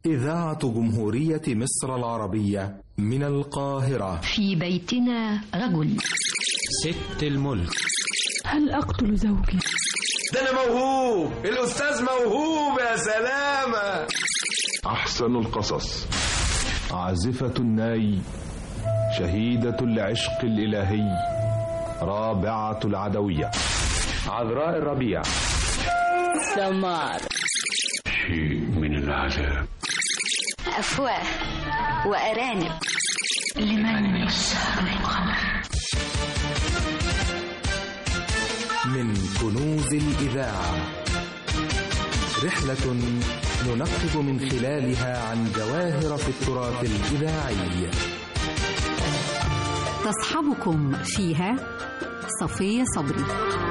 إذاعة جمهورية مصر العربية من القاهرة في بيتنا رجل ست الملك هل أقتل زوجي؟ ده أنا موهوب الأستاذ موهوب يا سلامة أحسن القصص عازفة الناي شهيدة العشق الإلهي رابعة العدوية عذراء الربيع سمار شيء من العذاب أفواه وأرانب لمن يسهر القمر من كنوز الإذاعة رحلة ننقب من خلالها عن جواهر في التراث الإذاعي تصحبكم فيها صفية صبري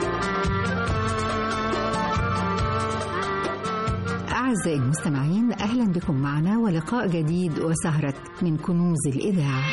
أعزائي المستمعين أهلا بكم معنا ولقاء جديد وسهرة من كنوز الإذاعة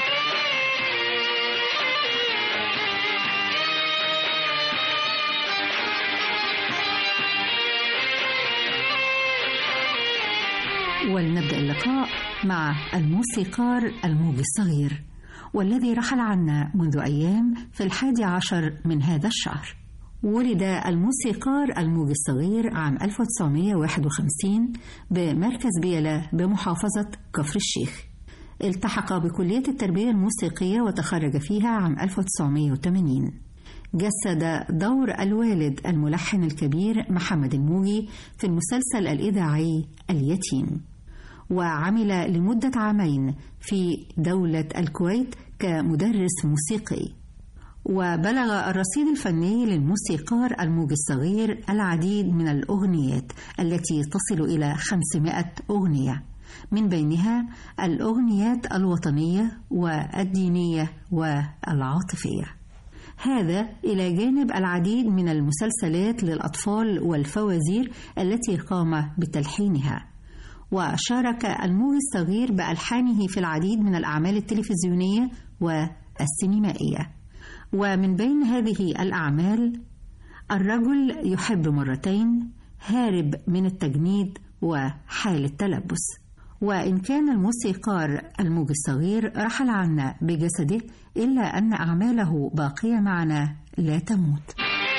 ولنبدأ اللقاء مع الموسيقار الموج الصغير والذي رحل عنا منذ أيام في الحادي عشر من هذا الشهر ولد الموسيقار الموج الصغير عام 1951 بمركز بيلا بمحافظة كفر الشيخ التحق بكلية التربية الموسيقية وتخرج فيها عام 1980 جسد دور الوالد الملحن الكبير محمد الموجي في المسلسل الإذاعي اليتيم وعمل لمدة عامين في دولة الكويت كمدرس موسيقي وبلغ الرصيد الفني للموسيقار الموج الصغير العديد من الأغنيات التي تصل إلى 500 أغنية من بينها الأغنيات الوطنية والدينية والعاطفية هذا إلى جانب العديد من المسلسلات للأطفال والفوازير التي قام بتلحينها وشارك الموج الصغير بألحانه في العديد من الأعمال التلفزيونية والسينمائية ومن بين هذه الأعمال الرجل يحب مرتين هارب من التجنيد وحال التلبس وإن كان الموسيقار الموج الصغير رحل عنا بجسده إلا أن أعماله باقية معنا لا تموت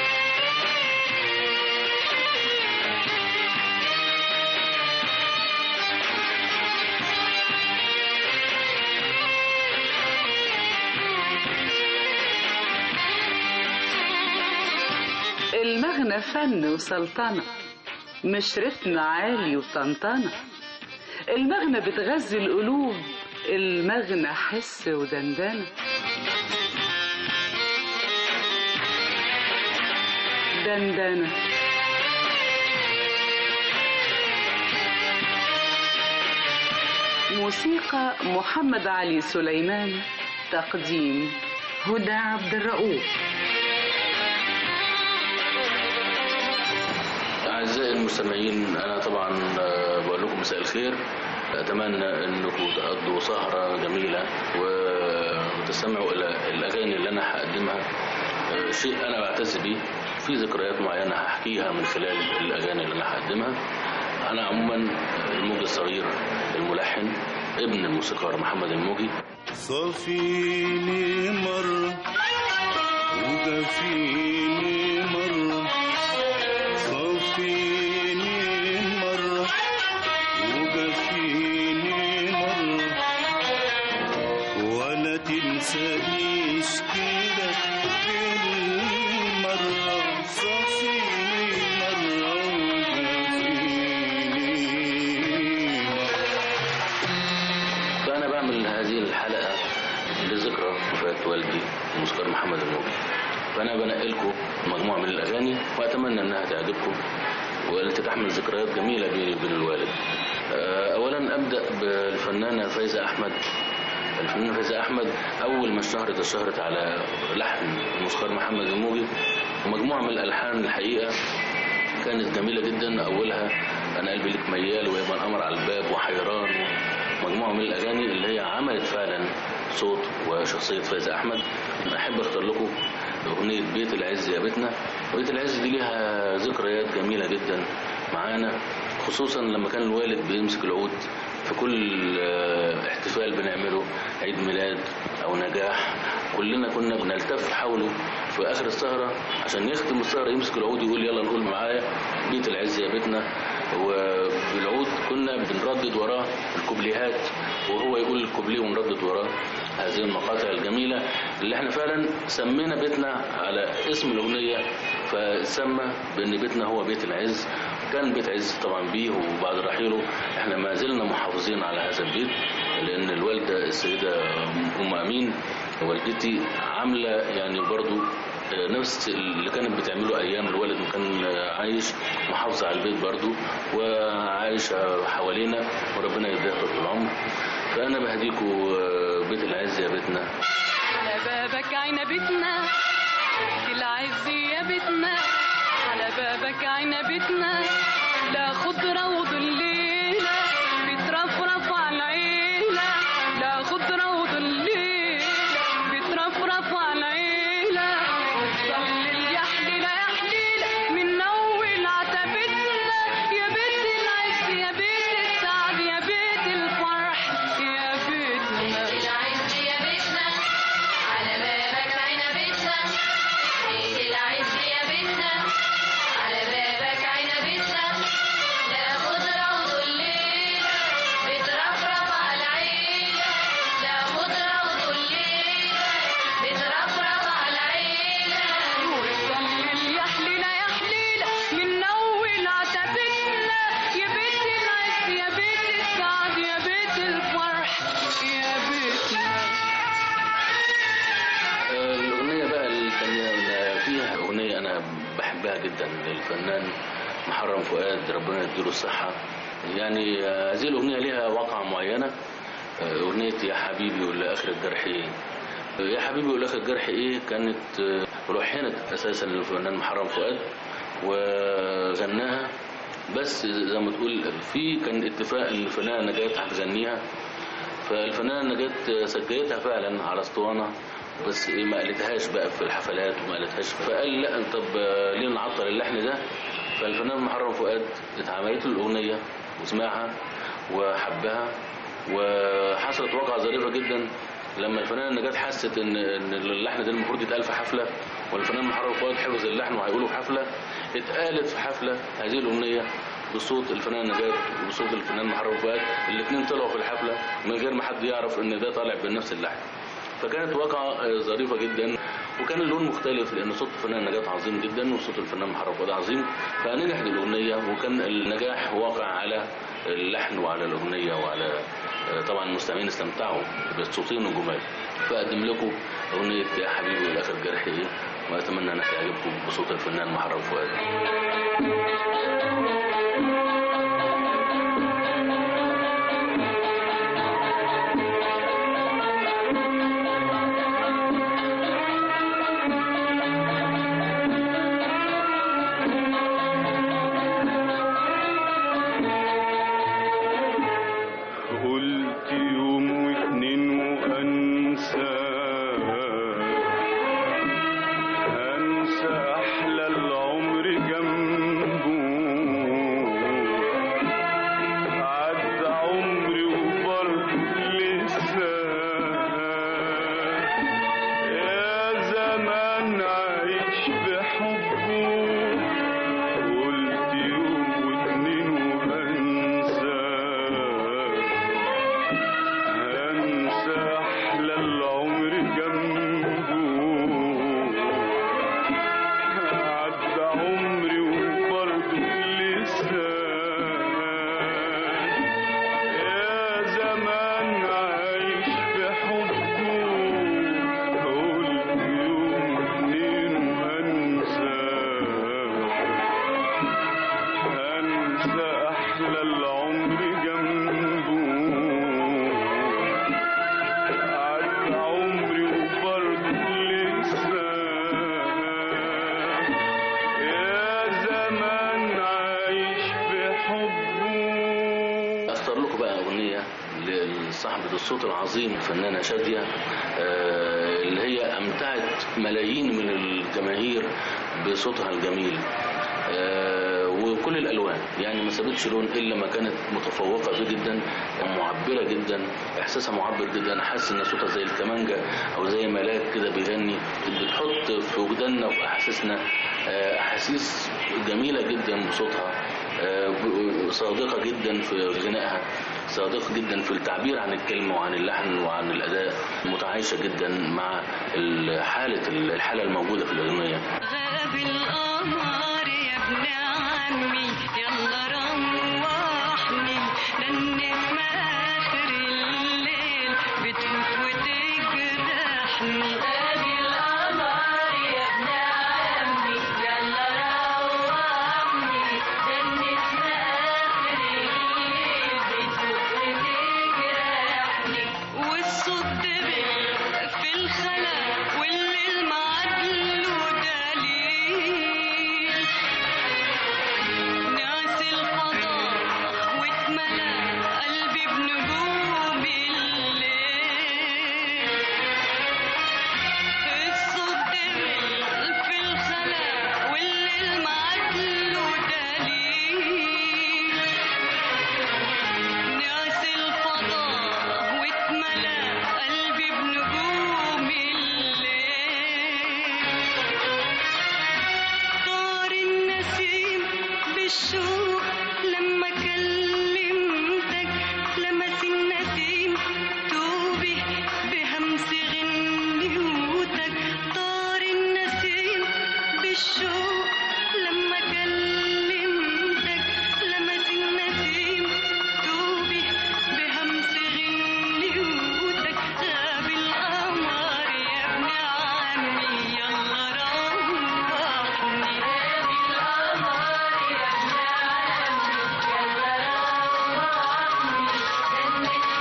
المغنى فن وسلطنة مش رتم عالي وطنطنة المغنى بتغذي القلوب المغنى حس ودندنة دندنة موسيقى محمد علي سليمان تقديم هدى عبد الرؤوف أعزائي المستمعين أنا طبعا بقول لكم مساء الخير أتمنى أنكم تقضوا سهرة جميلة وتستمعوا إلى الأغاني اللي أنا هقدمها شيء أنا بعتز بيه في ذكريات معينة هحكيها من خلال الأغاني اللي أنا هقدمها أنا عموما الموجي الصغير الملحن ابن الموسيقار محمد الموجي صافيني مرة وجفيني مرة صافيني مرة وجفيني مرة ولا تنسانيش كده بالمرة صافيني مرة وجفيني فأنا بعمل هذه الحلقة لذكرى وفاة والدي الموسيقار محمد الموجي فأنا بنقلكم مجموعة من الأغاني وأتمنى إنها تعجبكم والتي تحمل ذكريات جميلة بيني وبين الوالد أولا أبدأ بالفنانة فايزة أحمد الفنانة فايزة أحمد أول ما اشتهرت اشتهرت على لحن الموسيقار محمد الموجي ومجموعة من الألحان الحقيقة كانت جميلة جدا أولها أنا قلبي لك ميال ويبقى القمر على الباب وحيران مجموعة من الأغاني اللي هي عملت فعلا صوت وشخصية فايزة أحمد أحب أختار لكم أغنية بيت العز يا بيتنا بيت العز دي ليها ذكريات جميلة جدا معانا خصوصا لما كان الوالد بيمسك العود في كل احتفال بنعمله عيد ميلاد او نجاح كلنا كنا بنلتف حوله في اخر السهره عشان يختم السهره يمسك العود ويقول يلا نقول معايا بيت العز يا بيتنا وبالعود كنا بنردد وراه الكوبليهات وهو يقول الكوبليه ونردد وراه هذه المقاطع الجميلة اللي احنا فعلا سمينا بيتنا على اسم الأغنية فسمى بأن بيتنا هو بيت العز كان بيت عز طبعا بيه وبعد رحيله احنا ما زلنا محافظين على هذا البيت لأن الوالدة السيدة أم أمين والدتي عاملة يعني برضو نفس اللي كانت بتعمله ايام الوالد ما كان عايش محافظه على البيت برضو وعايشه حوالينا وربنا يديها طول العمر فانا بهديكوا بيت العز يا بيتنا على بابك عنبتنا العز يا بيتنا على بابك عنبتنا لا خضرة وظليلة بترفرف على العيلة لا خضرة وظليلة بترفرف على العيلة ظل يحليلة يحليلة من أول عتبتنا يا بيت العز يا بيت السعد يا بيت الفرح يا بيتنا العز يا بيتنا على بابك عنبتنا بيت العز يا بيتنا على بابك عنبتنا لا خضرة وظليلة بترفرف على العيلة لا خضرة وظليلة بترفرف على العيلة والظل يحليلة يحليلة من أول عتبتنا يا بيت العز يا بيت السعد يا بيت الفرح يا بيتنا الأغنية بقى الثانية اللي فيها أغنية أنا بحبها جدا للفنان محرم فؤاد ربنا يديله الصحة يعني هذه الأغنية لها واقعة معينة أغنية يا حبيبي ولا آخر الجرح إيه يا حبيبي ولا آخر الجرح إيه كانت ملحنة أساسا للفنان محرم فؤاد وغناها بس زي ما تقول في كان اتفاق ان الفنانه نجاة هتغنيها فالفنانه نجاة سجلتها فعلا على اسطوانه بس ايه ما قالتهاش بقى في الحفلات وما قالتهاش فقال لا طب ليه نعطل اللحن ده فالفنان محرم فؤاد اتعملت له الاغنيه وسمعها وحبها وحصلت واقعه ظريفه جدا لما الفنانه نجاة حست ان ان اللحن ده المفروض يتقال في حفله والفنان محرم فؤاد حفظ اللحن وهيقوله في حفله اتقالت في حفله هذه الاغنيه بصوت الفنان نجاة وبصوت الفنان محرم فؤاد الاثنين طلعوا في الحفله من غير ما حد يعرف ان ده طالع بنفس اللحن فكانت واقعة ظريفة جدا وكان اللون مختلف لأن صوت الفنان نجاة عظيم جدا وصوت الفنان محرم فؤاد عظيم فنجحت الأغنية وكان النجاح واقع على اللحن وعلى الأغنية وعلى طبعا المستمعين استمتعوا بالصوتين الجمال فأقدم لكم أغنية يا حبيبي والآخر جرح إيه وأتمنى أنها تعجبكم بصوت الفنان محرم فؤاد قلت يوم واتنين وانسى انسى احلى العمر جنبه عدى عمري وبرضه لسه يا زمان عايش بحبه قلت يوم واتنين وانسى انسى احلى العمر جنبه عدى عمري وبرضه لسه يا زمان عايش بحبه قلت يوم اتنين وانسى انسى احلى العمر جنبه عدى عمري وبرضه لسه يا زمان عايش بحبه اختار لكم بقى اغنيه لصاحبة الصوت العظيم الفنانة شادية آه، اللي هي امتعت ملايين من الجماهير بصوتها الجميل آه، وكل الالوان يعني ما سابتش لون الا ما كانت متفوقه فيه جدا معبره جدا احساسها معبر جدا حاسس ان صوتها زي الكمانجه او زي ملاك كده بيغني بتحط في وجداننا وفي احاسيسنا آه، احاسيس جميله جدا بصوتها آه، ب- صادقه جدا في غنائها صادقه جدا في التعبير عن الكلمه وعن اللحن وعن الاداء متعايشه جدا مع حاله الحاله الموجوده في الاغنيه غاب القمر يا ابن عمي يلا روحني للنسمة آخر الليل بتفوت وتجرحني غاب القمر يا ابن عمي يلا روحني للنسمة آخر الليل بتفوت وتجرحني والصوت دبل في الخلا والليل معدله دليل ناس الفضاء واتملى قلبي بنجوم الليل الصوت دبل في الخلا والليل معدله دليل ناس الفضاء واتملى قلبي بنجوم الليل طار النسيم بالشوق لما كلمتك لمس النسيم توبي بهمس غنيوتك طار النسيم بالشوق لما كلمتك لمس النسيم توبي بهمس غنيوتك غاب القمر يا ابن عمي يلا روحني غاب القمر يا ابن عمي يلا روحني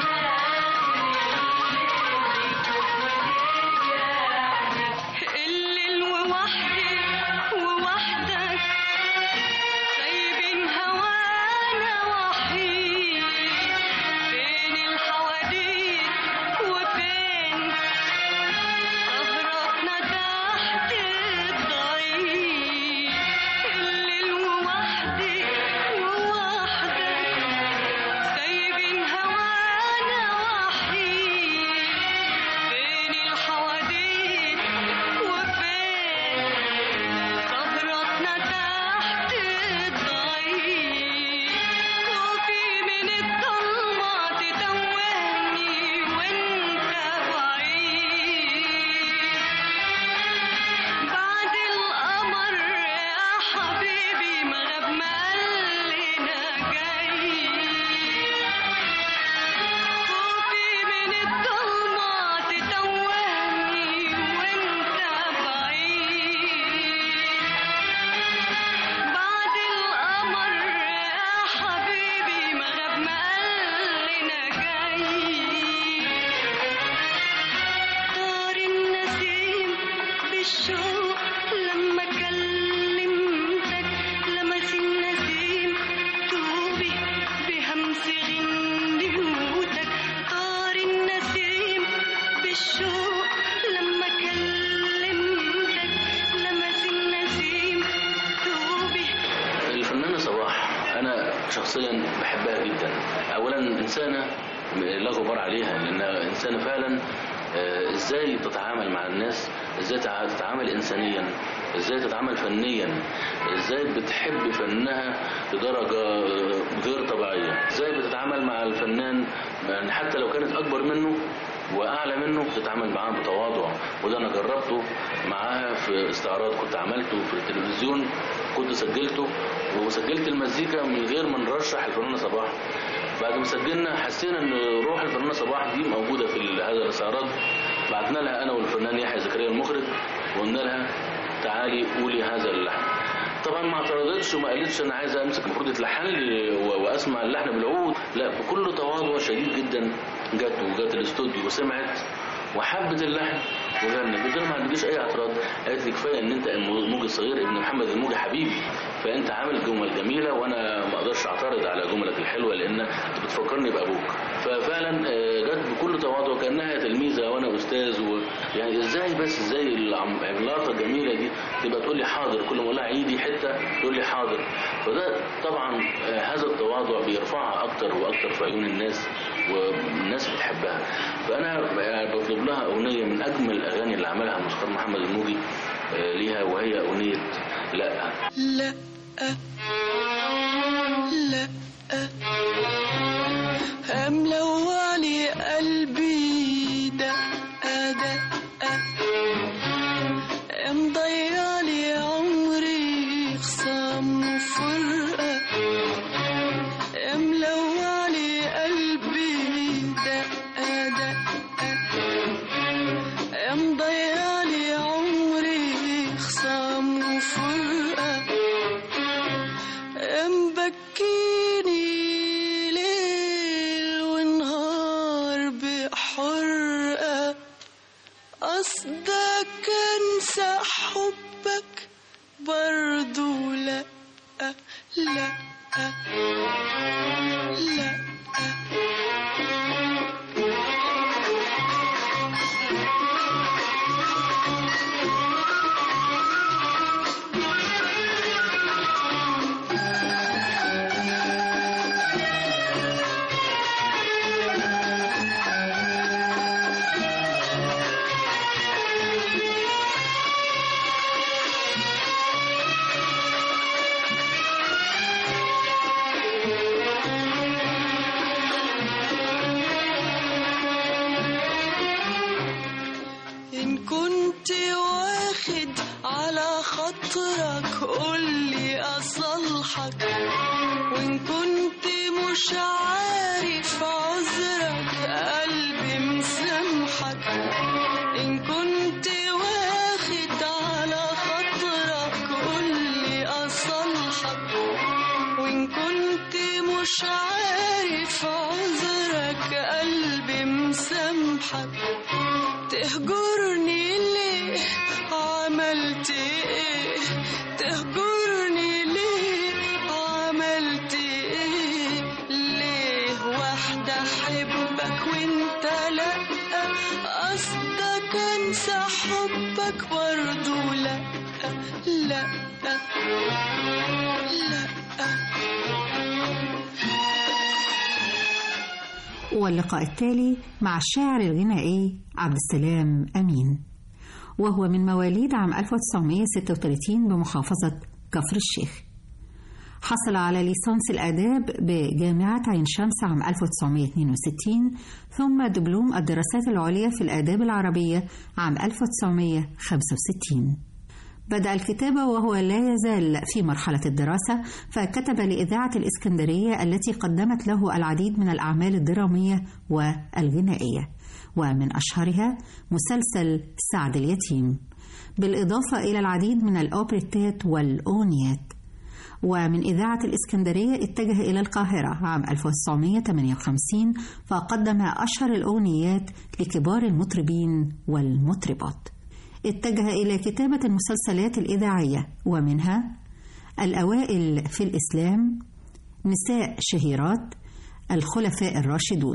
الليل ووحدي ووحدك سايبين هوانا وحيد فين الحواديت وفين سهرتنا تحت الضيق الليل ووحدي ووحدك سايبين هوانا وحيد فين الحواديت وفين سهرتنا تحت الضيق وفي من الضلمة تتوهني وانت بعيد بعد القمر يا حبيبي ما غاب ما قالنا جاي وفي من الضلمة تتوهني وانت بعيد بعد القمر يا حبيبي ما غاب ما قالنا جاي طار النسيم بالشوق لما كلمتك لمس النسيم توبي بهمس غنيوتك طار النسيم بالشوق لما كلمتك لمس النسيم توبي الفنانة صباح أنا شخصيا بحبها جدا أولا إنسانة لا غبار عليها لأنها إنسانة فعلا آه، إزاي تتعامل مع الناس إزاي تع- تتعامل إنسانيا إزاي تتعامل فنيا إزاي بتحب فنها لدرجة آه، غير طبيعية إزاي بتتعامل مع الفنان يعني حتى لو كانت أكبر منه واعلى منه بتتعامل معاه بتواضع وده انا جربته معاها في استعراض كنت عملته في التلفزيون كنت سجلته وسجلت المزيكا من غير ما نرشح الفنانه صباح بعد ما سجلنا حسينا ان روح الفنانه صباح دي موجوده في ال- هذا الاستعراض بعتنا لها انا والفنان يحيى زكريا المخرج وقلنا لها تعالي قولي هذا اللحن طبعا ما اعترضتش وما قالتش انا عايزه امسك المفروض يتلحن لي و- واسمع اللحن بالعود لا بكل تواضع شديد جدا جت وجت الاستوديو وسمعت وحبت اللحن وغنت قلت لها ما عندكيش اي اعتراض قالت لي كفايه ان انت الموجي الصغير ابن محمد الموجي حبيبي فانت عامل جمل جميله وانا ما اقدرش اعترض على جملك الحلوه لان انت بتفكرني بابوك ففعلا آه، جت بكل تواضع كانها تلميذه وانا استاذ و... يعني ازاي بس ازاي العم- العملاقه الجميله دي تبقى تقول لي حاضر كل ما اقول لها عيدي حته تقول لي حاضر فده طبعا آه، هذا التواضع بيرفعها اكتر واكتر في عيون الناس والناس بتحبها فانا آه، بطلب لها اغنيه من اجمل الاغاني اللي عملها الموسيقار محمد الموجي آه، ليها وهي اغنيه لا لا لا ملوعني قلبي دقة دقة مضيعلي عمري خصام وفرقة ملوعني قلبي دقة دقة مضيعلي عمري خصام وفرقة مبكيني ليل ونهار بحرقة قصدك انسى حبك برضو لا لا لا إن كنت واخد على خاطرك قولي أصلحك وإن كنت مش عارف عذرك قلبي مسامحك إن كنت واخد على خاطرك قولي أصلحك وإن كنت مش عارف عذرك قلبي مسامحك تهجرني ليه عملت ايه تهجرني ليه عملت ايه ليه واحدة احبك وانت لا قصدك انسى حبك برضو لا لا واللقاء التالي مع الشاعر الغنائي عبد السلام أمين وهو من مواليد عام 1936 بمحافظة كفر الشيخ حصل على ليسانس الآداب بجامعة عين شمس عام 1962 ثم دبلوم الدراسات العليا في الآداب العربية عام 1965 بدأ الكتابة وهو لا يزال في مرحلة الدراسة فكتب لإذاعة الإسكندرية التي قدمت له العديد من الأعمال الدرامية والغنائية ومن أشهرها مسلسل سعد اليتيم بالإضافة إلى العديد من الأوبريتات والأونيات ومن إذاعة الإسكندرية اتجه إلى القاهرة عام 1958 فقدم أشهر الأغنيات لكبار المطربين والمطربات اتجه إلى كتابة المسلسلات الإذاعية ومنها الأوائل في الإسلام نساء شهيرات الخلفاء الراشدون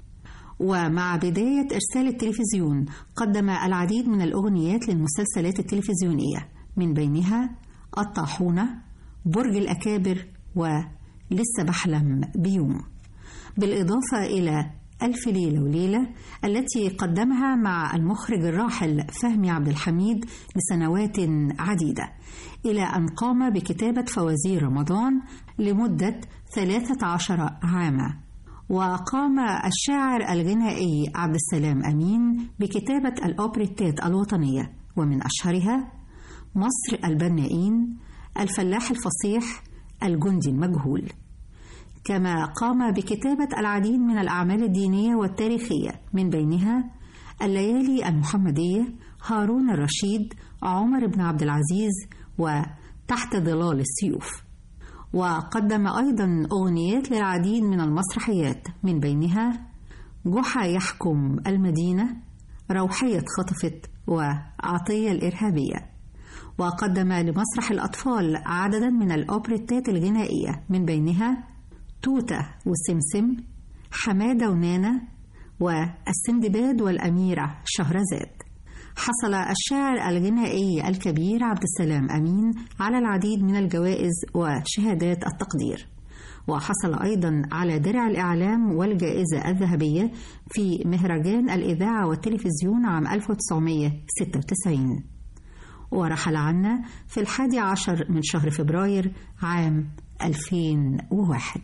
ومع بداية إرسال التلفزيون قدم العديد من الأغنيات للمسلسلات التلفزيونية من بينها الطاحونة برج الأكابر ولسه بحلم بيوم بالإضافة إلى ألف ليلة وليلة التي قدمها مع المخرج الراحل فهمي عبد الحميد لسنوات عديدة إلى أن قام بكتابة فوازير رمضان لمدة 13 عاما وقام الشاعر الغنائي عبد السلام أمين بكتابة الأوبريتات الوطنية ومن أشهرها مصر البنائين الفلاح الفصيح الجندي المجهول كما قام بكتابة العديد من الأعمال الدينية والتاريخية من بينها الليالي المحمدية هارون الرشيد عمر بن عبد العزيز وتحت ظلال السيوف وقدم أيضا أغنيات للعديد من المسرحيات من بينها جحا يحكم المدينة روحية خطفت وعطية الإرهابية وقدم لمسرح الأطفال عددا من الأوبريتات الغنائية من بينها توتة وسمسم حمادة ونانا والسندباد والأميرة شهرزاد حصل الشاعر الغنائي الكبير عبد السلام أمين على العديد من الجوائز وشهادات التقدير وحصل أيضا على درع الإعلام والجائزة الذهبية في مهرجان الإذاعة والتلفزيون عام 1996 ورحل عنا في الحادي عشر من شهر فبراير عام 2001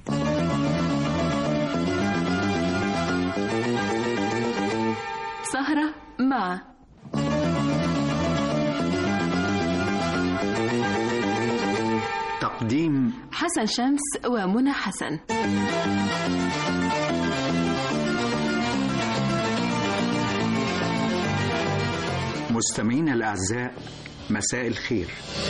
سهرة مع تقديم حسن شمس ومنى حسن مستمعينا الأعزاء مساء الخير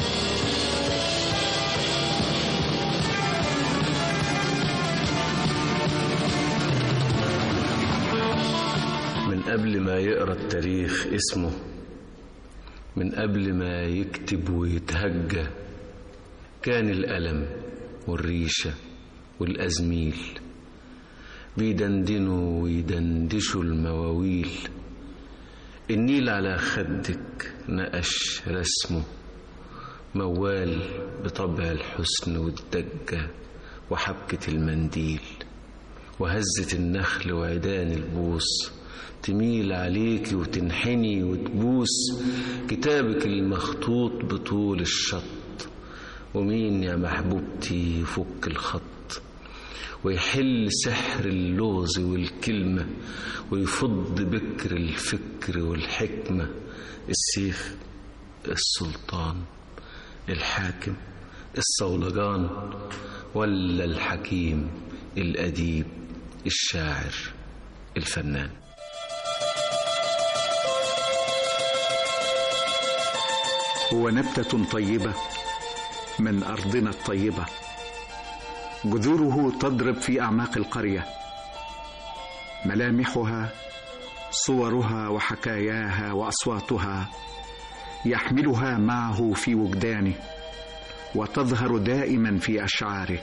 من قبل ما يقرا التاريخ اسمه من قبل ما يكتب ويتهجى كان الألم والريشة والأزميل بيدندنوا ويدندشوا المواويل النيل على خدك نقش رسمه موال بطبع الحسن والدجة وحبكة المنديل وهزة النخل وعيدان البوص تميل عليكي وتنحني وتبوس كتابك المخطوط بطول الشط ومين يا محبوبتي يفك الخط ويحل سحر اللغز والكلمة ويفض بكر الفكر والحكمة السيف السلطان الحاكم الصولجان ولا الحكيم الأديب الشاعر الفنان هو نبتة طيبة من أرضنا الطيبة جذوره تضرب في أعماق القرية ملامحها صورها وحكاياها وأصواتها يحملها معه في وجدانه وتظهر دائما في أشعاره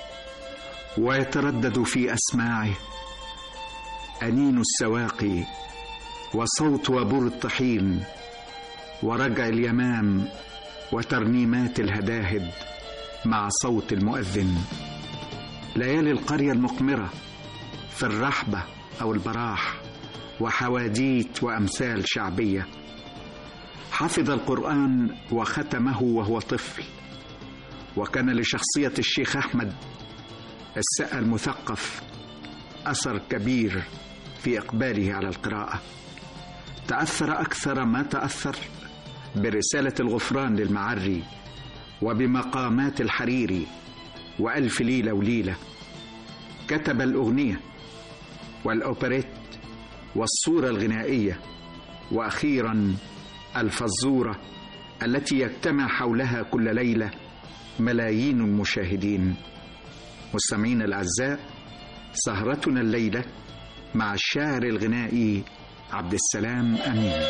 ويتردد في أسماعه أنين السواقي وصوت وبر الطحين ورجع اليمام وترنيمات الهداهد مع صوت المؤذن ليالي القرية المقمرة في الرحبة أو البراح وحواديت وأمثال شعبية حفظ القرآن وختمه وهو طفل وكان لشخصية الشيخ أحمد السقا المثقف أثر كبير في إقباله على القراءة تأثر أكثر ما تأثر برسالة الغفران للمعري وبمقامات الحريري وألف ليلة وليلة كتب الأغنية والأوبريت والصورة الغنائية وأخيرا الفزورة التي يجتمع حولها كل ليلة ملايين المشاهدين مستمعين الأعزاء سهرتنا الليلة مع الشاعر الغنائي عبد السلام أمين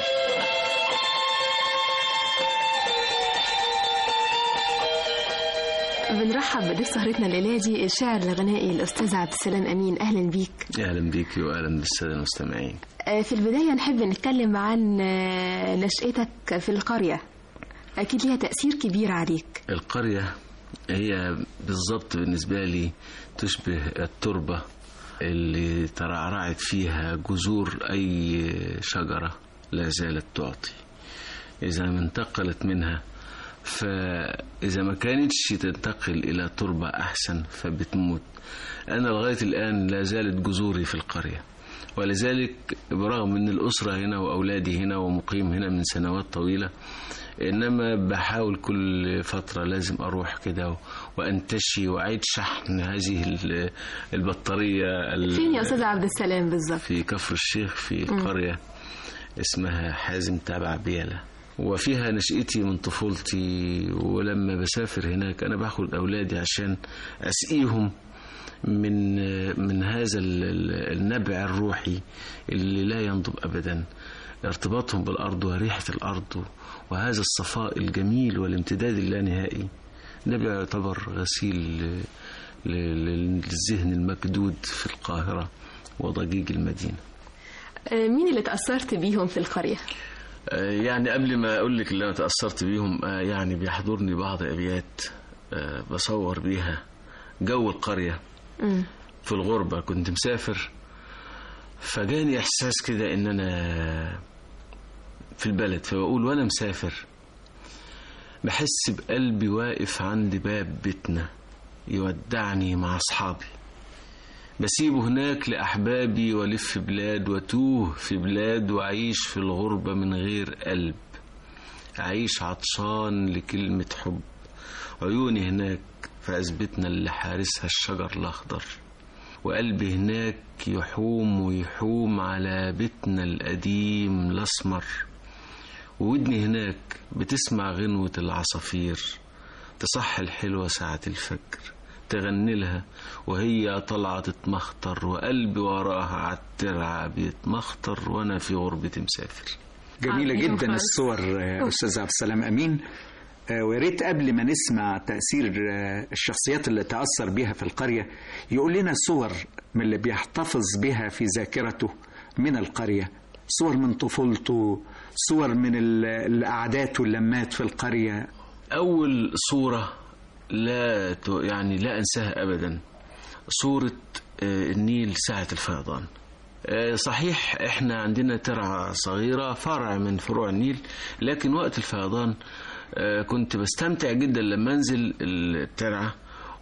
بنرحب بضيف سهرتنا الليله دي الشاعر الغنائي الاستاذ عبد السلام امين اهلا بيك أهلا بيكي وأهلا بالسادة المستمعين آه، في البدايه نحب نتكلم عن آه، نشاتك في القريه اكيد ليها تاثير كبير عليك القرية هي بالظبط بالنسبة لي تشبه التربة اللي ترعرعت فيها جذور أي شجرة لا زالت تعطي إذا ما انتقلت منها فإذا ما كانتش تنتقل إلى تربة أحسن فبتموت أنا لغاية الآن لا زالت جذوري في القرية ولذلك برغم أن الأسرة هنا وأولادي هنا ومقيم هنا من سنوات طويلة إنما بحاول كل فترة لازم أروح كده وأنتشي وأعيد شحن هذه ال- البطارية ال- فين يا استاذ عبد السلام بالظبط في كفر الشيخ في مم. قرية اسمها حازم تابع بيلة وفيها نشأتي من طفولتي ولما بسافر هناك أنا باخد أولادي عشان أسقيهم من من هذا ال- ال- النبع الروحي اللي لا ينضب أبدا ارتباطهم بالأرض وريحة الأرض وهذا الصفاء الجميل والامتداد اللانهائي ده بيعتبر غسيل ل- ل- للذهن المكدود في القاهرة وضجيج المدينة آه، مين اللي تاثرت بيهم في القريه آه، يعني قبل ما اقول لك اللي انا تاثرت بيهم آه، يعني بيحضرني بعض ابيات آه، بصور بيها جو القريه مم. في الغربه كنت مسافر فجاني احساس كده ان انا في البلد فبقول وانا مسافر بحس بقلبي واقف عند باب بيتنا يودعني مع اصحابي بسيبه هناك لأحبابي وألف بلاد وتوه في بلاد وأعيش في الغربة من غير قلب أعيش عطشان لكلمة حب عيوني هناك في عزبتنا اللي حارسها الشجر الأخضر وقلبي هناك يحوم ويحوم على بيتنا القديم الأسمر وودني هناك بتسمع غنوة العصافير تصحي الحلوة ساعة الفجر تغني لها وهي طالعة تتمخطر وقلبي وراها عالترعة بيتمخطر وأنا في غربة مسافر جميلة عظيم جدا خالص. الصور آه، أستاذ عبد السلام أمين آه، ويا ريت قبل ما نسمع تأثير آه، الشخصيات اللي تأثر بها في القرية يقول لنا صور من اللي بيحتفظ بها في ذاكرته من القرية صور من طفولته صور من ال- القعدات واللمات في القرية أول صورة لا ت- يعني لا أنساها أبدا صورة آه، النيل ساعة الفيضان آه، صحيح احنا عندنا ترعة صغيرة فرع من فروع النيل لكن وقت الفيضان آه، كنت بستمتع جدا لما انزل الترعة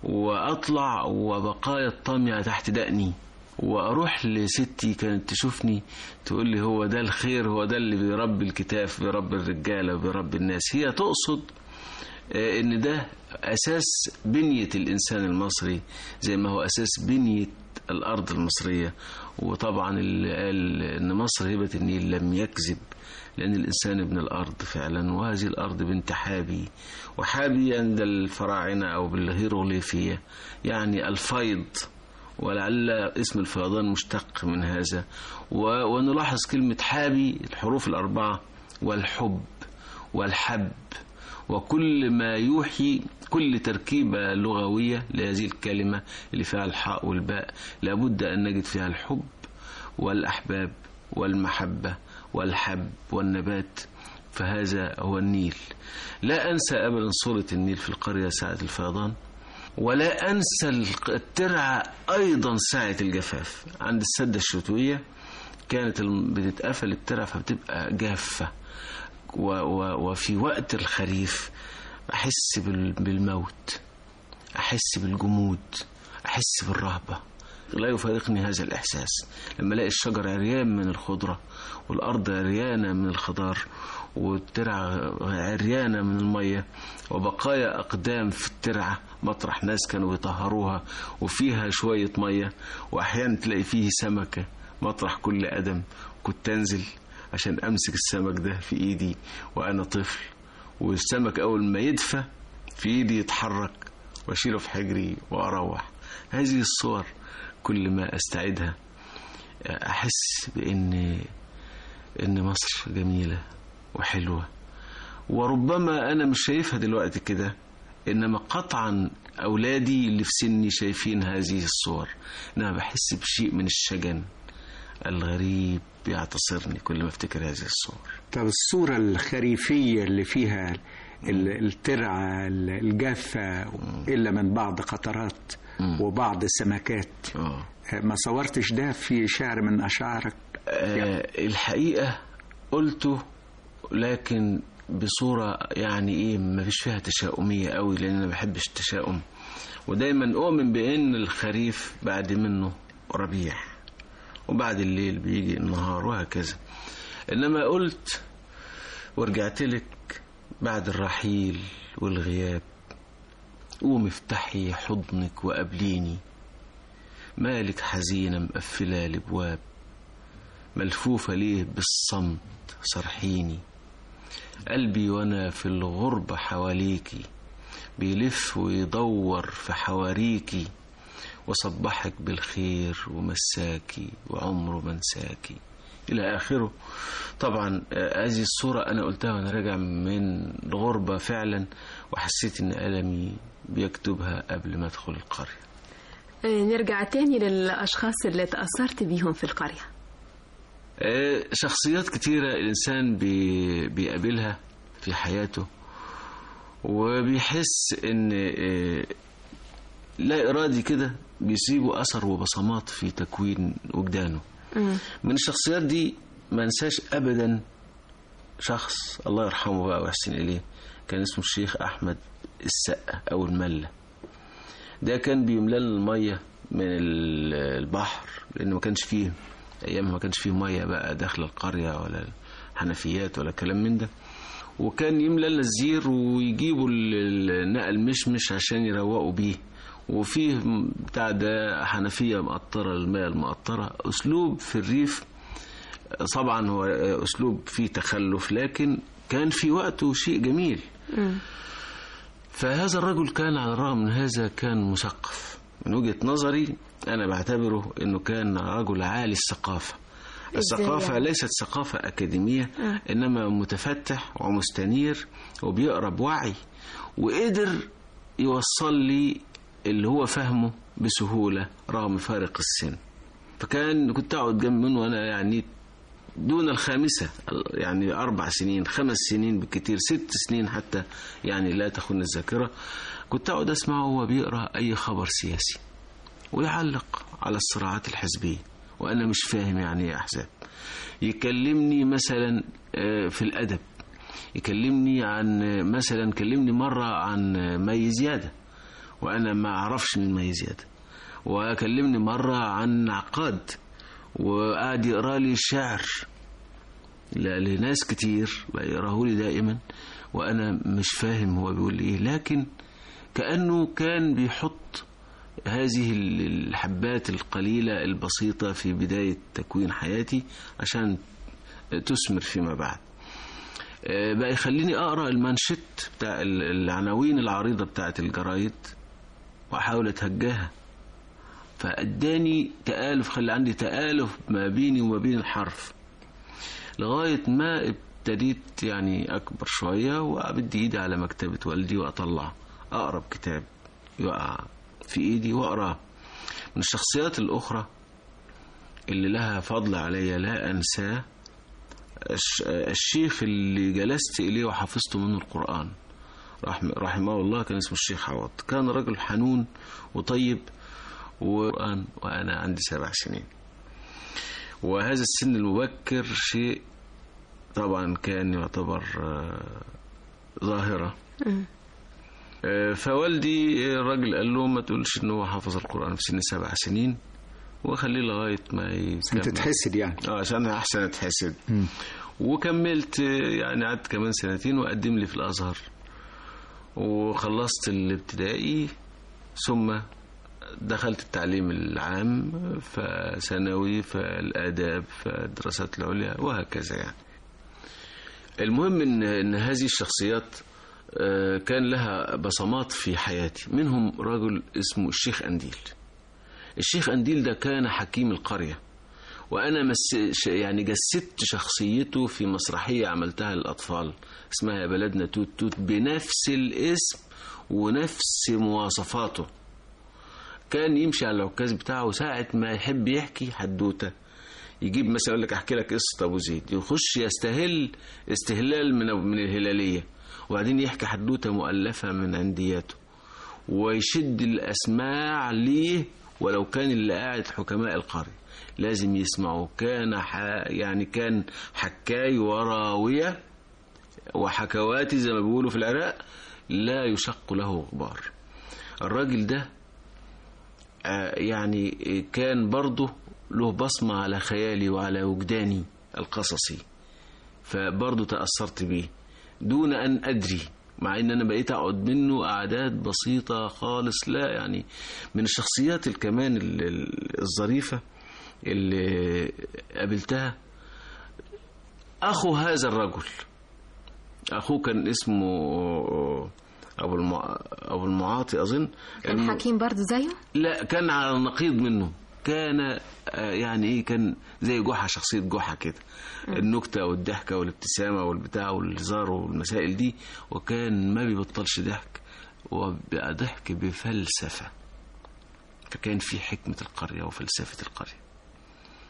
واطلع وبقايا الطامية تحت دقني واروح لستي كانت تشوفني تقول لي هو ده الخير هو ده اللي بيربي الكتاف بيربي الرجاله بيربي الناس هي تقصد آه، ان ده اساس بنيه الانسان المصري زي ما هو اساس بنيه الارض المصريه وطبعا اللي قال ان مصر هبه النيل لم يكذب لان الانسان ابن الارض فعلا وهذه الارض بنت حابي وحابي عند الفراعنه او بالهيروغليفيه يعني الفيض ولعل اسم الفيضان مشتق من هذا و- ونلاحظ كلمة حابي الحروف الأربعة والحب والحب وكل ما يوحي كل تركيبة لغوية لهذه الكلمة اللي فيها الحاء والباء لابد أن نجد فيها الحب والأحباب والمحبة والحب والنبات فهذا هو النيل لا أنسى أبدا صورة النيل في القرية ساعة الفيضان ولا أنسى الق- الترعة أيضا ساعة الجفاف عند السدة الشتوية كانت الم- بتتقفل الترعة فبتبقى جافة و و وفي وقت الخريف أحس بال- بالموت أحس بالجمود أحس بالرهبة لا يفارقني هذا الإحساس لما ألاقي الشجر عريان من الخضرة والأرض عريانة من الخضار والترعة عريانة من المية وبقايا أقدام في الترعة مطرح ناس كانوا بيطهروها وفيها شوية مية وأحيانا تلاقي فيه سمكة مطرح كل قدم كنت أنزل عشان أمسك السمك ده في إيدي وأنا طفل والسمك أول ما يدفى في إيدي يتحرك وأشيله في حجري وأروح هذه الصور كل ما أستعيدها أحس بأن إن مصر جميلة وحلوة وربما أنا مش شايفها دلوقتي كده إنما قطعا أولادي اللي في سني شايفين هذه الصور إنما بحس بشيء من الشجن الغريب بيعتصرني كل ما افتكر هذه الصور طب الصورة الخريفية اللي فيها ال- الترعة ال- الجافة إلا من بعض قطرات وبعض سمكات ما صورتش ده في شعر من أشعارك آه الحقيقة قلته لكن بصورة يعني ايه ما فيش فيها تشاؤمية قوي لان انا ما بحبش التشاؤم ودايما اؤمن بان الخريف بعد منه ربيع وبعد الليل بيجي النهار وهكذا انما قلت ورجعت لك بعد الرحيل والغياب قوم افتحي حضنك وقابليني مالك حزينة مقفلة الابواب ملفوفة ليه بالصمت صرحيني قلبي وانا في الغربة حواليكي بيلف ويدور في حواريكي وصبحك بالخير ومساكي وعمره منساكي إلى آخره طبعا آه، هذه الصورة أنا قلتها وأنا راجع من الغربة فعلا وحسيت إن ألمي بيكتبها قبل ما أدخل القرية آه، نرجع تاني للأشخاص اللي تأثرت بيهم في القرية آه، شخصيات كتيرة الإنسان بي- بيقابلها في حياته وبيحس إن آه، لا إرادي كده بيسيبوا أثر وبصمات في تكوين وجدانه من الشخصيات دي ما انساش أبدا شخص الله يرحمه بقى ويحسن إليه كان اسمه الشيخ أحمد السقا أو الملة ده كان بيملى لنا المية من ال- البحر لأن ما كانش فيه أيام ما كانش فيه مية بقى داخل القرية ولا حنفيات ولا كلام من ده وكان يملى لنا الزير ويجيبوا ال- النقل مشمش عشان يروقوا بيه وفيه بتاع ده حنفية مقطرة الماء المقطرة أسلوب في الريف طبعا هو أسلوب فيه تخلف لكن كان في وقته شيء جميل فهذا الرجل كان على الرغم من هذا كان مثقف من وجهة نظري أنا بعتبره أنه كان رجل عالي الثقافة الثقافة يعني؟ ليست ثقافة أكاديمية آه. إنما متفتح ومستنير وبيقرأ بوعي وقدر يوصل لي اللي هو فهمه بسهولة رغم فارق السن فكان كنت أقعد جنب منه وأنا يعني دون الخامسة يعني أربع سنين خمس سنين بالكتير ست سنين حتى يعني لا تخن الذاكرة كنت أقعد أسمعه وهو بيقرأ أي خبر سياسي ويعلق على الصراعات الحزبية وأنا مش فاهم يعني إيه أحزاب يكلمني مثلا آه، في الأدب يكلمني عن آه، مثلا كلمني مرة عن آه، مي زيادة وأنا ما أعرفش من مي زيادة وكلمني مرة عن عقاد وقعد يقرا لي الشعر ل- لناس كتير بيقراه لي دائما وانا مش فاهم هو بيقول ايه لكن كانه كان بيحط هذه ال- الحبات القليله البسيطه في بدايه تكوين حياتي عشان تثمر فيما بعد آه، بقى يخليني اقرا المانشيت بتاع ال- العناوين العريضه بتاعت الجرايد واحاول اتهجاها فاداني تآلف خلي عندي تآلف ما بيني وما بين الحرف لغاية ما ابتديت يعني أكبر شوية وأبدي إيدي على مكتبة والدي وأطلع أقرب كتاب يقع في إيدي وأقراه من الشخصيات الأخرى اللي لها فضل علي لا أنساه الش- الشيخ اللي جلست إليه وحفظت منه القرآن رحم- رحمه الله كان اسمه الشيخ عوض كان رجل حنون وطيب وقرآن وأنا عندي سبع سنين وهذا السن المبكر شيء طبعا كان يعتبر آه، ظاهرة آه، فوالدي الراجل قال له ما تقولش ان هو حافظ القرآن في سن سبع سنين وخليه لغاية ما يكمل تتحسد يعني اه عشان احسن اتحسد وكملت آه، يعني قعدت كمان سنتين وقدم لي في الازهر وخلصت الابتدائي ثم دخلت التعليم العام فثانوي فالآداب فالدراسات العليا وهكذا يعني المهم ان ان هذه الشخصيات آه، كان لها بصمات في حياتي منهم رجل اسمه الشيخ أنديل الشيخ أنديل ده كان حكيم القرية وأنا مس ش- يعني جسدت شخصيته في مسرحية عملتها للأطفال اسمها يا بلدنا توت توت بنفس الاسم ونفس مواصفاته كان يمشي على العكاز بتاعه ساعة ما يحب يحكي حدوتة يجيب مثلا يقول لك احكي لك قصة ابو زيد يخش يستهل استهلال من من الهلالية وبعدين يحكي حدوتة مؤلفة من عندياته ويشد الأسماع ليه ولو كان اللي قاعد حكماء القرية لازم يسمعوا كان ح... يعني كان حكاي وراوية وحكواتي زي ما بيقولوا في العراق لا يشق له غبار الراجل ده آه، يعني كان برضه له بصمة على خيالي وعلى وجداني القصصي فبرضه تأثرت بيه دون أن أدري مع ان انا بقيت اقعد منه قعدات بسيطه خالص لا يعني من الشخصيات الكمان ال- ال- الظريفه اللي قابلتها اخو هذا الرجل اخوه كان اسمه ابو المع... ابو المعاطي اظن كان الم- حكيم برضه زيه لا كان على النقيض منه كان آه، يعني ايه كان زي جحا شخصيه جحا كده النكته والضحكه والابتسامه والبتاع والهزار والمسائل دي وكان ما بيبطلش ضحك وبقى ضحك بفلسفه فكان في حكمه القريه وفلسفه القريه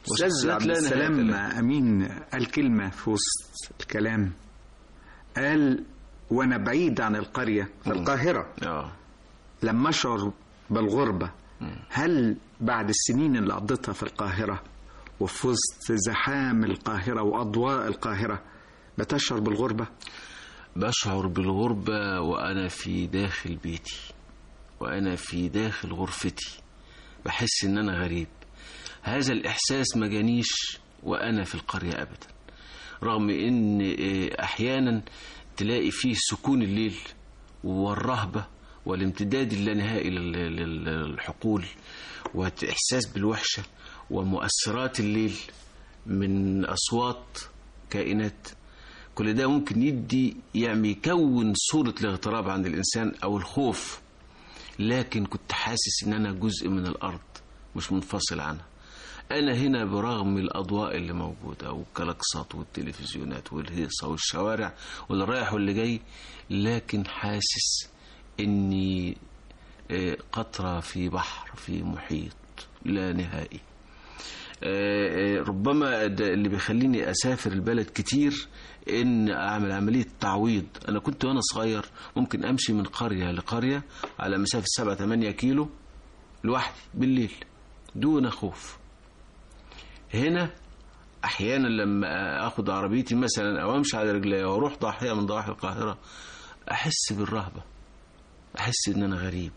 أستاذ وشخصيات عبد لا نهاية السلام لها. أمين قال كلمة في وسط الكلام قال وأنا بعيد عن القرية في القاهرة اه لما أشعر بالغربة هل بعد السنين اللي قضيتها في القاهرة وفي وسط زحام القاهرة وأضواء القاهرة بتشعر بالغربة؟ بشعر بالغربة وأنا في داخل بيتي وأنا في داخل غرفتي بحس إن أنا غريب هذا الإحساس ما جانيش وأنا في القرية أبدا رغم إن آه، أحيانا تلاقي فيه سكون الليل والرهبة والامتداد اللانهائي لل- لل- للحقول وإحساس بالوحشة ومؤثرات الليل من أصوات كائنات كل ده ممكن يدي يعني يكون صورة الاغتراب عند الإنسان أو الخوف لكن كنت حاسس إن أنا جزء من الأرض مش منفصل عنها أنا هنا برغم الأضواء اللي موجودة والكلاكسات والتلفزيونات والهيصة والشوارع واللي رايح واللي جاي لكن حاسس إني آه، قطرة في بحر في محيط لا نهائي آه، آه، ربما ده اللي بيخليني اسافر البلد كتير ان اعمل عمليه تعويض انا كنت وانا صغير ممكن امشي من قريه لقريه على مسافه 7 8 كيلو لوحدي بالليل دون خوف هنا احيانا لما اخد عربيتي مثلا او امشي على رجلي واروح ضاحيه من ضواحي القاهره احس بالرهبه احس ان انا غريب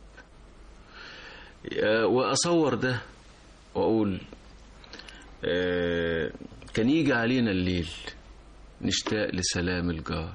آه، واصور ده واقول آه، كان يجي علينا الليل نشتاق لسلام الجار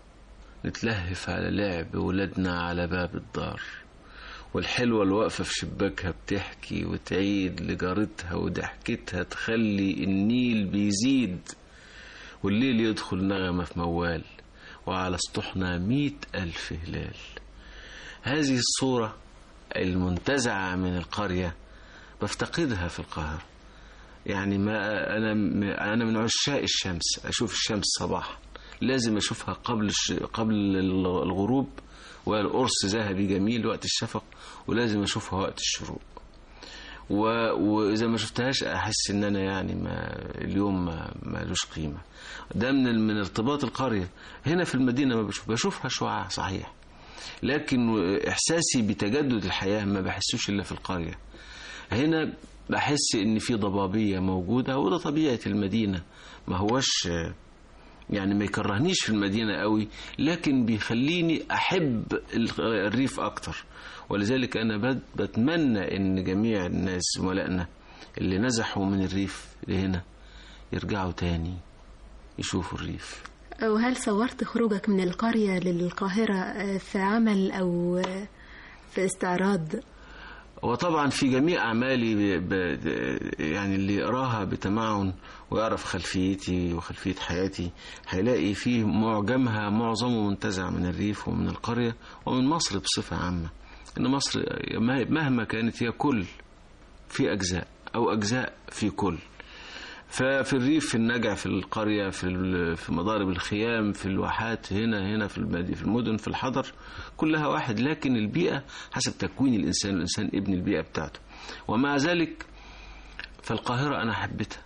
نتلهف على لعب ولادنا على باب الدار والحلوة الواقفة في شباكها بتحكي وتعيد لجارتها وضحكتها تخلي النيل بيزيد والليل يدخل نغمة في موال وعلى سطوحنا مئة ألف هلال هذه الصورة المنتزعة من القرية بفتقدها في القاهرة يعني ما انا انا من عشاق الشمس اشوف الشمس صباحا لازم اشوفها قبل الش... قبل الغروب والقرص ذهبي جميل وقت الشفق ولازم اشوفها وقت الشروق و... واذا ما شفتهاش احس ان انا يعني ما اليوم ما مالوش قيمه ده من من ارتباط القريه هنا في المدينه ما بشوف بشوفها شعاع صحيح لكن احساسي بتجدد الحياه ما بحسوش الا في القريه هنا بحس ان في ضبابيه موجوده وده طبيعه المدينه ما هوش يعني ما يكرهنيش في المدينه قوي لكن بيخليني احب الريف اكتر ولذلك انا بتمنى ان جميع الناس زملائنا اللي نزحوا من الريف لهنا يرجعوا تاني يشوفوا الريف وهل صورت خروجك من القرية للقاهرة في عمل أو في استعراض وطبعا في جميع أعمالي ب... ب... يعني اللي يقراها بتمعن ويعرف خلفيتي وخلفية حياتي هيلاقي فيه معجمها معظمه منتزع من الريف ومن القرية ومن مصر بصفة عامة إن مصر مهما كانت هي كل في أجزاء أو أجزاء في كل ففي الريف في النجع في القرية في في مضارب الخيام في الواحات هنا هنا في في المدن في الحضر كلها واحد لكن البيئة حسب تكوين الإنسان الإنسان ابن البيئة بتاعته ومع ذلك فالقاهرة أنا حبيتها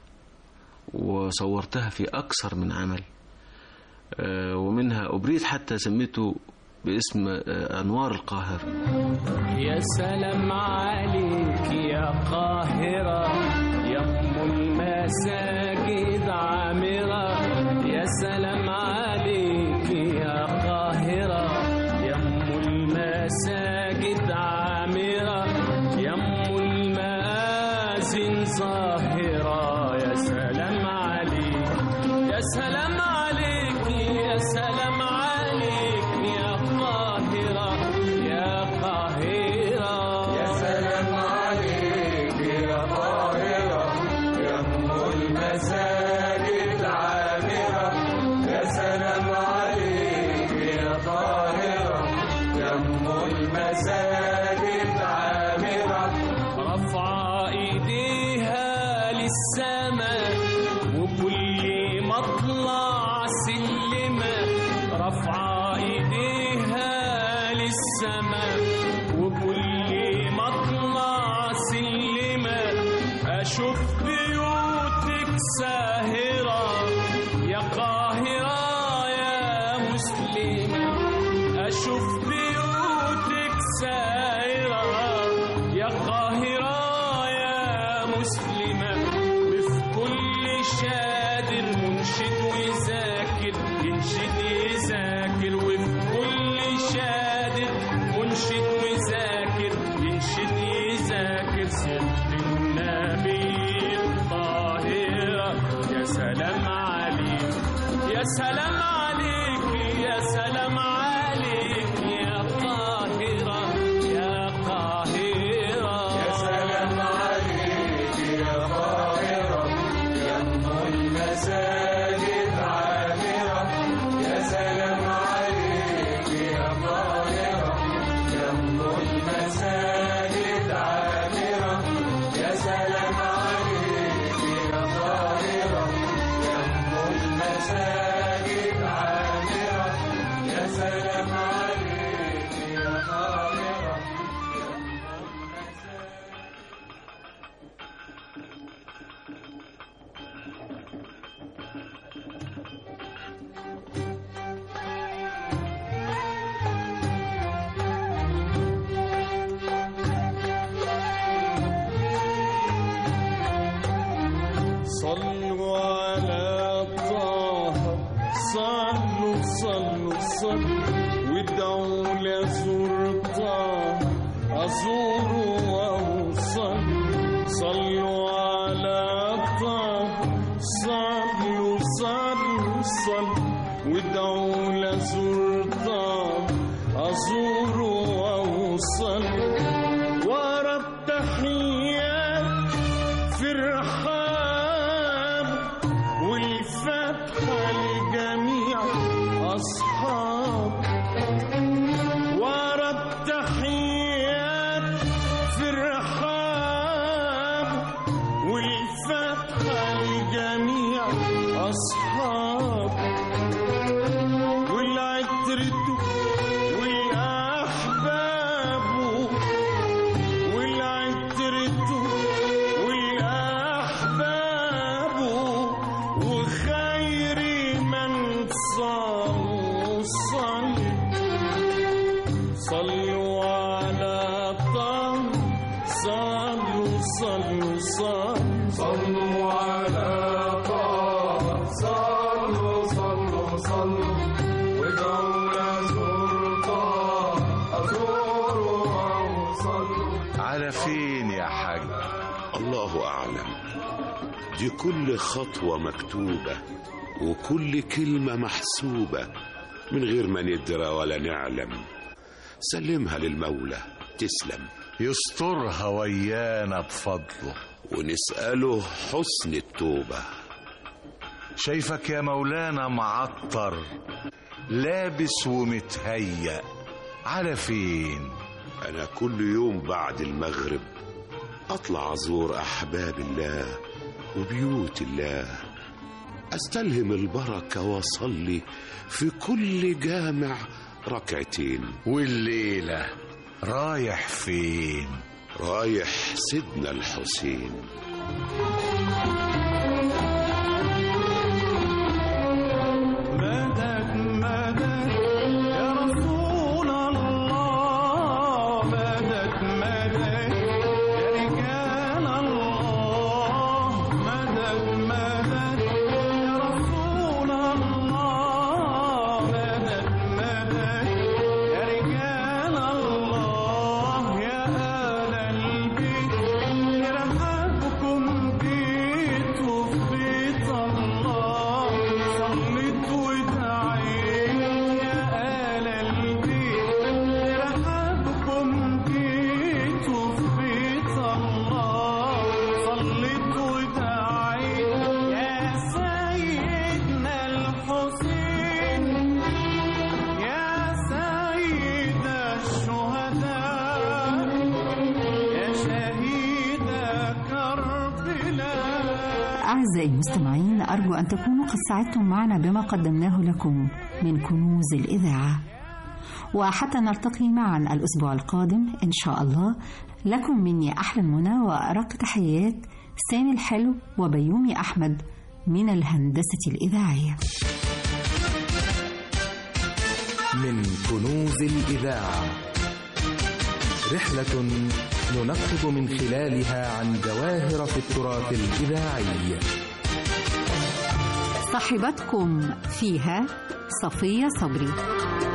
وصورتها في أكثر من عمل ومنها أبريد حتى سميته باسم أنوار القاهرة يا سلام عليك يا قاهرة يا أم المساجد عامرة يا سلام عليك يا قاهرة يا أم المساجد عامرة يا أم المآذن ظاهرة يا سلام عليك يا سلام عليك يا سلام عليك يا قاهرة يا قاهرة يا سلام عليك يا قاهرة يا أم المساجد عامرة يا سلام عليك يا قاهرة يا أم المساجد عامرة رفع ايديها للسماء وكل مطلع سلمة رفع ايديها للسماء وكل مطلع سلمة اشوف بيوت مسلمة أشوف بيوتك سايرة يا قاهرة يا مسلمة وفي كل شادر منشد ويذاكر ينشد يذاكر وفي كل شادر منشد ويذاكر ينشد يذاكر سيرة النبي الطاهرة يا سلام عليك يا سلام عليك يا سلام عليك يا طاهرة يا قاهرة يا سلام عليك يا طاهرة يا أم المساجد عامرة يا سلام عليك يا طاهرة يا أم المساجد عامرة يا سلام عليك يا طاهرة يا أم المساجد عامرة يا سلام عليك يا طاهرة صلوا على طه صلوا صلوا صلوا وادعوا لزور طه أزوروا وأوصل صلوا على طه صلوا صلوا صلوا وادعوا لزور طه أزوروا وأوصل ورا التحيات في الرحاب والفتحة لجميع أصحاب ورا التحيات في الرحاب والفتحة لجميع أصحاب والعترة والأحباب والعترة والأحباب وخير من صام وصلي صلوا على طه صلوا صلوا صلوا صلوا على طه صلوا صلوا صلوا وادعوا لسلطان أزوروا وصلوا على فين يا حاج الله أعلم دي كل خطوة مكتوبة وكل كلمة محسوبة من غير ما ندرى ولا نعلم سلمها للمولى تسلم يسترها ويانا بفضله ونسأله حسن التوبة شايفك يا مولانا معطر لابس ومتهيأ على فين أنا كل يوم بعد المغرب أطلع أزور أحباب الله وبيوت الله أستلهم البركة وأصلي في كل جامع ركعتين والليلة رايح فين رايح سيدنا الحسين مدد مدد يا رسول الله مدد مدد يا رجال الله مدد مدد يا رسول الله مدد مدد يا رجال الله يا آل البيت يرحبكم جيتوا في بيت الله صليت ودعيت يا آل البيت يرحبكم جيتوا في بيت الله صليت ودعيت يا سيدنا الحسين يا سيد الشهداء يا شهيد كربلاء أعزائي المستمعين أرجو أن تكونوا قد سعدتم معنا بما قدمناه لكم من كنوز الإذاعة وحتى نلتقي معا الأسبوع القادم إن شاء الله لكم مني أحلى المنى وأرق تحيات سامي الحلو وبيومي أحمد من الهندسة الإذاعية من كنوز الإذاعة رحلة ننقب من خلالها عن جواهر في التراث الإذاعي صاحبتكم فيها صفية صبري